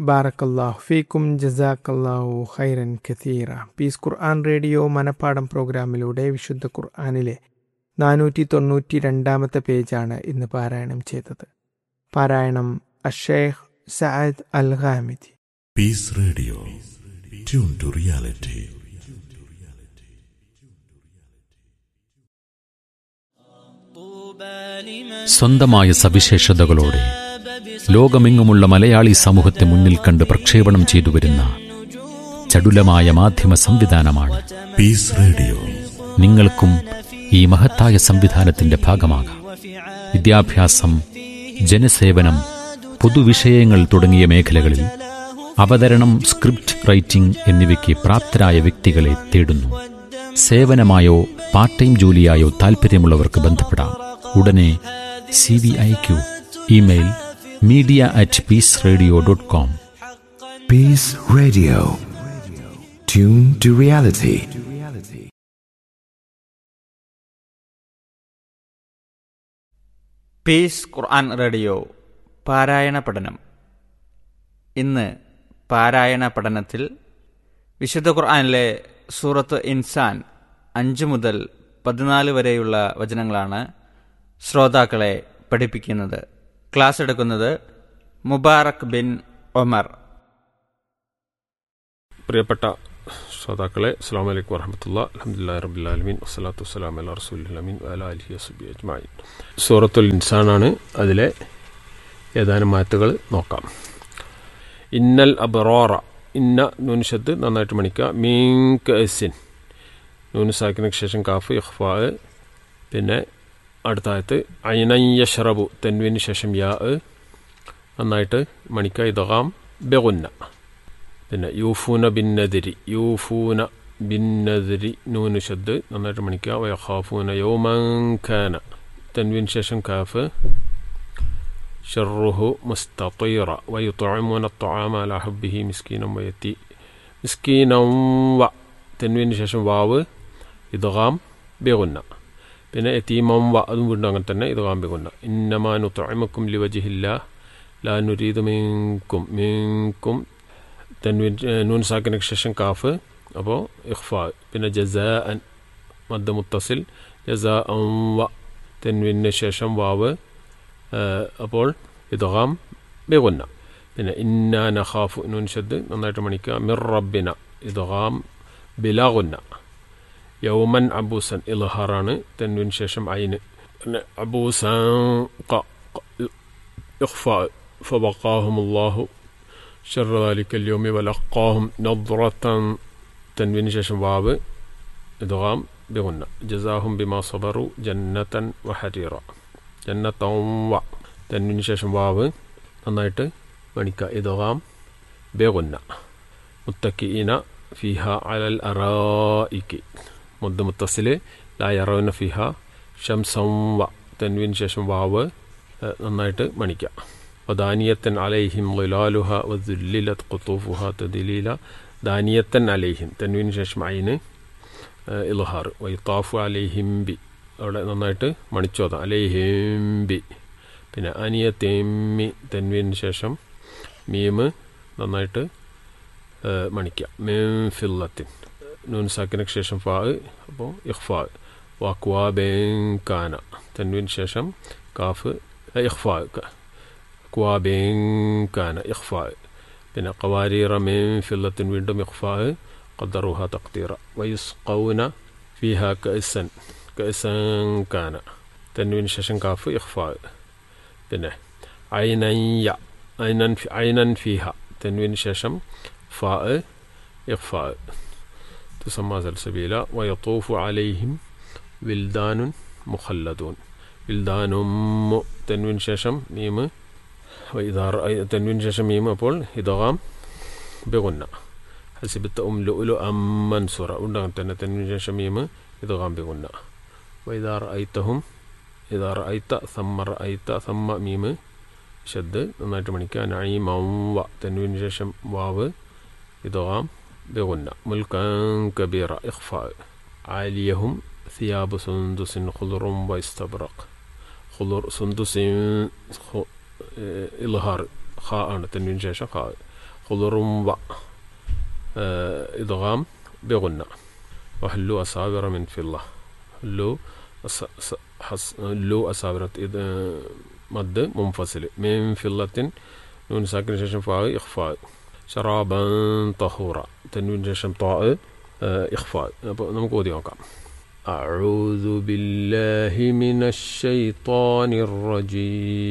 ബാറക്കല്ലാഹു ഫീക്കും ജസാക്കല്ലാഹു ഖൈറൻ ഖത്തീറ പീസ് ഖുർആൻ റേഡിയോ മനപ്പാടം പ്രോഗ്രാമിലൂടെ വിശുദ്ധ ഖുർആാനിലെ നാനൂറ്റി തൊണ്ണൂറ്റി രണ്ടാമത്തെ പേജാണ് ഇന്ന് പാരായണം ചെയ്തത് പാരായണം അഷേഖ് Saad Al Ghamidi Peace Radio tune to reality സ്വന്തമായ സവിശേഷതകളോടെ ലോകമെങ്ങുമുള്ള മലയാളി സമൂഹത്തെ മുന്നിൽ കണ്ട് പ്രക്ഷേപണം ചെയ്തു വരുന്ന ചടുലമായ മാധ്യമ സംവിധാനമാണ് പീസ് റേഡിയോ നിങ്ങൾക്കും ഈ മഹത്തായ സംവിധാനത്തിന്റെ ഭാഗമാകാം വിദ്യാഭ്യാസം ജനസേവനം പൊതുവിഷയങ്ങൾ തുടങ്ങിയ മേഖലകളിൽ അവതരണം സ്ക്രിപ്റ്റ് റൈറ്റിംഗ് എന്നിവയ്ക്ക് പ്രാപ്തരായ വ്യക്തികളെ തേടുന്നു സേവനമായോ പാർട്ട് ടൈം ജോലിയായോ താൽപ്പര്യമുള്ളവർക്ക് ബന്ധപ്പെടാം ഉടനെ C V I Q email media at Peace Radio dot com Peace Radio. Tune to reality. Peace ഖുർആൻ റേഡിയോ പാരായണ പഠനം ഇന്ന് പാരായണ പഠനത്തിൽ വിശുദ്ധ ഖുർആനിലെ സൂറത്ത് ഇൻസാൻ അഞ്ച് മുതൽ പതിനാല് വരെയുള്ള വചനങ്ങളാണ് ശ്രോതാക്കളെ പഠിപ്പിക്കുന്നത് ക്ലാസ് എടുക്കുന്നത് മുബാറക് ബിൻ ഒമർ പ്രിയപ്പെട്ട ശ്രോതാക്കളെ അസ്സാം വലൈക്കും വറഹമത്തുള്ള അലഹമുല്ലാ റബുല്ലാലമീൻ വസ്സലാത്തു വസ്സലാം അല്ല റസൂലമീൻ അല അലഹി വസുബി അജ്മായിൻ സൂറത്തുൽ ഇൻസാനാണ് അതിലെ ഏതാനും മാറ്റുകൾ നോക്കാം ഇന്നൽ അബറോറ ഇന്ന നൂൻഷത്ത് നന്നായിട്ട് മണിക്കുക മീൻ കസിൻ നൂന് സാക്കിനു ശേഷം കാഫ് ഇഖ്ഫാ പിന്നെ അടുത്ത ആയത്ത് ഐനയ്യഷറബു തെൻവിന് ശേഷം യാ നന്നായിട്ട് മണിക്ക ഇതകാം ബെഗുന്ന പിന്നെ യൂഫൂന ബിന്നതിരി യൂഫൂന ബിന്നതിരി നൂന് ഷദ് നന്നായിട്ട് മണിക്കുക വയഖാഫൂന യൗമങ്കാന തൻവിന് ശേഷം കാഫ് ഷറുഹു മുസ്തീറ വയുطعمون الطعام على حبه مسكينا ويتي مسكينا വ തെൻവിന് ശേഷം വാവ് ഇദ്ഗാം ബിഗുന്ന പിന്നെ എത്തീമം വ അതും വീണ്ടും അങ്ങനെ തന്നെ ഇദ്ഗാം ബിഗുന്ന ഇന്നമാനു തൊഴമക്കും ലിവജിഹില്ല ലാ നുരീദ് മീൻകും മീൻകും തൻവിൻ നൂൻ സാക്കിന് ശേഷം കാഫ് അപ്പോൾ ഇഖ്ഫാ പിന്നെ ജസാ അൻ മദ് മുത്തസിൽ ജസാ അം വ തെൻവിന് ശേഷം വാവ് അപ്പോൾ ഇദ്ഗാം ബിഗുന്ന പിന്നെ ഇന്ന നഖാഫു നൂൻ ഷദ് നന്നായിട്ട് മണിക്കുക മിർ റബ്ബിന ഇദ്ഗാം ബിലാഗുന്ന യൗമൻ അബൂസൻ ഇൽഹാറാണ് തെൻവിന് ശേഷം ഐന് പിന്നെ അബൂസൻ ഇഖ്ഫാ فوقاهم الله شر ذلك اليوم ولقاهم نظرة تنوين شاشم باب إدغام بغنى جزاهم بما صبروا جنة وحريرا جنة و تنوين شاشم باب നന്നായിട്ട് മണിക്ക ഇദ്ഗാം ബേഗുന്ന മുത്തക്കിഇന ഫിഹ അലൽ അറായിക്ക് മുദ്ദ മുത്തസില് ലാ യറൗന ഫിഹ ഷംസം വ തെൻവിന് ശേഷം വാവ് നന്നായിട്ട് മണിക്കുക ودانية عليهم ظلالها وذللت قطوفها تذليلا دانية عليهم تنوين ശേഷം عين ഇൽഹാർ വൈത്താഫു അലൈഹിം ബി അവിടെ നന്നായിട്ട് മണിച്ചോത അലൈഹിം ബി പിന്നെ അനിയ തേമ്മി തെൻവിന് ശേഷം മീമ് നന്നായിട്ട് മണിക്കുക മേം ഫില്ലത്തിൻ നൂൻ സാക്കിനു ശേഷം ഫാ അപ്പോൾ ഇഖ്ഫാ വാക്വാ ബേങ്കാന തെൻവിന് ശേഷം കാഫ് ഇഖ്ഫാ ക്വാബേങ്കാന ഇഖ്ഫാ പിന്നെ കവാരീറ മേം ഫില്ലത്തിൻ വീണ്ടും ഇഖ്ഫാ قدروها تقديرا ويسقون فيها كأسا كأسا كان تنوين ششن كاف إخفاء പിന്നെ ഐനയ്യ ഐനൻ ഐനൻ ഫിഹ തെൻവിൻ ശേഷം ഫാ ഇഖ്ഫാ തുസമ്മ സൽസബീല വയത്തൂഫു അലൈഹിം വിൽദാനുൻ മുഖല്ലദൂൻ വിൽദാനും തെൻവിൻ ശേഷം മീമ് ഇതാർ തെൻവിൻ ശേഷം മീമ് അപ്പോൾ ഇതാം ബിഗുന്ന ഹസിബത്ത് ഉം ലുലു അമ്മൻസുറ ഉണ്ടാകും തന്നെ തെൻവിൻ ശേഷം മീമ് ഇതാം ബിഗുന്ന വൈദാർ ഐത്തഹും ഇതാ റഅയ്ത്ത സമ്മ റഅയ്ത്ത സമ്മ മീമ് ഷദ് നന്നായിട്ട് മണിക്കുക നഈമം വ തെൻവിന് ശേഷം വാവ് ഇതാം ബിഗുന്ന മുൽക്കൻ കബീറ ഇഖ്ഫാ ആലിയഹും ثياب سندس خضر واستبرق خضر سندس إظهار خاء تنوين شاشة خاء ഖുദറും വ ഇദ്ഗാം ബിഗുന്ന വഹല്ലു അസാവിറ മിൻ ഫില്ല ഹല്ലു അസ- സ- ഹസ്- ഹല്ലു അസാവിറത്ത് ഇത് മദ് മുംഫസിൽ മിൻ ഫില്ലത്തിൻ നൂൻ സാക്കിന് ശേഷം ഫാ ഇഖ്ഫാ ഷറാബൻ തഹൂറ തന്നുവിന് ശേഷം താ ഇഖ്ഫാ അപ്പോൾ നമുക്ക് ഓതി നോക്കാം أعوذ بالله من الشيطان الرجيم